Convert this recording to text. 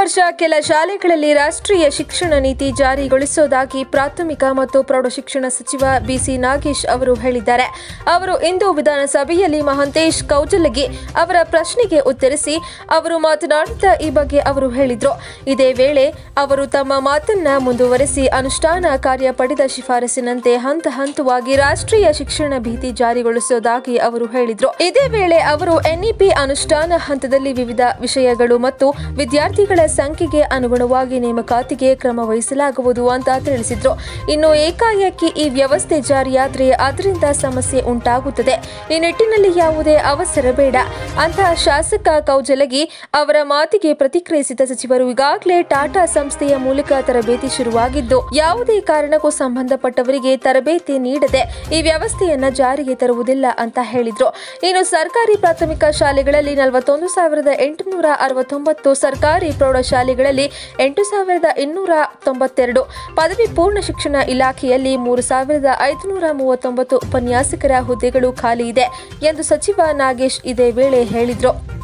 ವರ್ಷ ಕೆಲ ಶಾಲೆಗಳಲ್ಲಿ ರಾಷ್ಟ್ರೀಯ ಶಿಕ್ಷಣ ನೀತಿ ಜಾರಿಗೊಳಿಸುವುದಾಗಿ ಪ್ರಾಥಮಿಕ ಮತ್ತು ಪ್ರೌಢಶಿಕ್ಷಣ ಸಚಿವ ಬಿಸಿ ನಾಗೇಶ್ ಅವರು ಹೇಳಿದ್ದಾರೆ ಅವರು ಇಂದು ವಿಧಾನಸಭೆಯಲ್ಲಿ ಮಹಂತೇಶ್ ಕೌಜಲಗಿ ಅವರ ಪ್ರಶ್ನೆಗೆ ಉತ್ತರಿಸಿ ಅವರು ಮಾತನಾಡುತ್ತಾ ಈ ಬಗ್ಗೆ ಅವರು ಹೇಳಿದ್ರು ಇದೇ ವೇಳೆ ಅವರು ತಮ್ಮ ಮಾತನ್ನ ಮುಂದುವರೆಸಿ ಅನುಷ್ಠಾನ ಕಾರ್ಯ ಪಡೆದ ಶಿಫಾರಸಿನಂತೆ ಹಂತ ಹಂತವಾಗಿ ರಾಷ್ಟ್ರೀಯ ಶಿಕ್ಷಣ ಭೀತಿ ಜಾರಿಗೊಳಿಸುವುದಾಗಿ ಅವರು ಹೇಳಿದ್ರು ಇದೇ ವೇಳೆ ಅವರು ಎನ್ಇಪಿ ಅನುಷ್ಠಾನ ಹಂತದಲ್ಲಿ ವಿವಿಧ ವಿಷಯಗಳು ಮತ್ತು ವಿದ್ಯಾರ್ಥಿಗಳ ಸಂಖ್ಯೆಗೆ ಅನುಗುಣವಾಗಿ ನೇಮಕಾತಿಗೆ ಕ್ರಮ ವಹಿಸಲಾಗುವುದು ಅಂತ ತಿಳಿಸಿದ್ರು ಇನ್ನು ಏಕಾಏಕಿ ಈ ವ್ಯವಸ್ಥೆ ಜಾರಿಯಾದರೆ ಅದರಿಂದ ಸಮಸ್ಯೆ ಉಂಟಾಗುತ್ತದೆ ಈ ನಿಟ್ಟಿನಲ್ಲಿ ಯಾವುದೇ ಅವಸರ ಬೇಡ ಅಂತ ಶಾಸಕ ಕೌಜಲಗಿ ಅವರ ಮಾತಿಗೆ ಪ್ರತಿಕ್ರಿಯಿಸಿದ ಸಚಿವರು ಈಗಾಗಲೇ ಟಾಟಾ ಸಂಸ್ಥೆಯ ಮೂಲಕ ತರಬೇತಿ ಶುರುವಾಗಿದ್ದು ಯಾವುದೇ ಕಾರಣಕ್ಕೂ ಸಂಬಂಧಪಟ್ಟವರಿಗೆ ತರಬೇತಿ ನೀಡದೆ ಈ ವ್ಯವಸ್ಥೆಯನ್ನ ಜಾರಿಗೆ ತರುವುದಿಲ್ಲ ಅಂತ ಹೇಳಿದ್ರು ಇನ್ನು ಸರ್ಕಾರಿ ಪ್ರಾಥಮಿಕ ಶಾಲೆಗಳಲ್ಲಿ ನಲವತ್ತೊಂದು ಸಾವಿರದ ಎಂಟುನೂರ ಅರವತ್ತೊಂಬತ್ತು ಸರ್ಕಾರಿ ಪ್ರೌಢಶಾಲೆಗಳಲ್ಲಿ ಎಂಟು ಸಾವಿರದ ಇನ್ನೂರ ತೊಂಬತ್ತೆರಡು ಪದವಿ ಪೂರ್ಣ ಶಿಕ್ಷಣ ಇಲಾಖೆಯಲ್ಲಿ ಮೂರು ಸಾವಿರದ ಐದುನೂರ ಮೂವತ್ತೊಂಬತ್ತು ಉಪನ್ಯಾಸಕರ ಹುದ್ದೆಗಳು ಖಾಲಿ ಇದೆ ಎಂದು ಸಚಿವ ನಾಗೇಶ್ ಇದೇ ವೇಳೆ ಹೇಳಿದ್ರು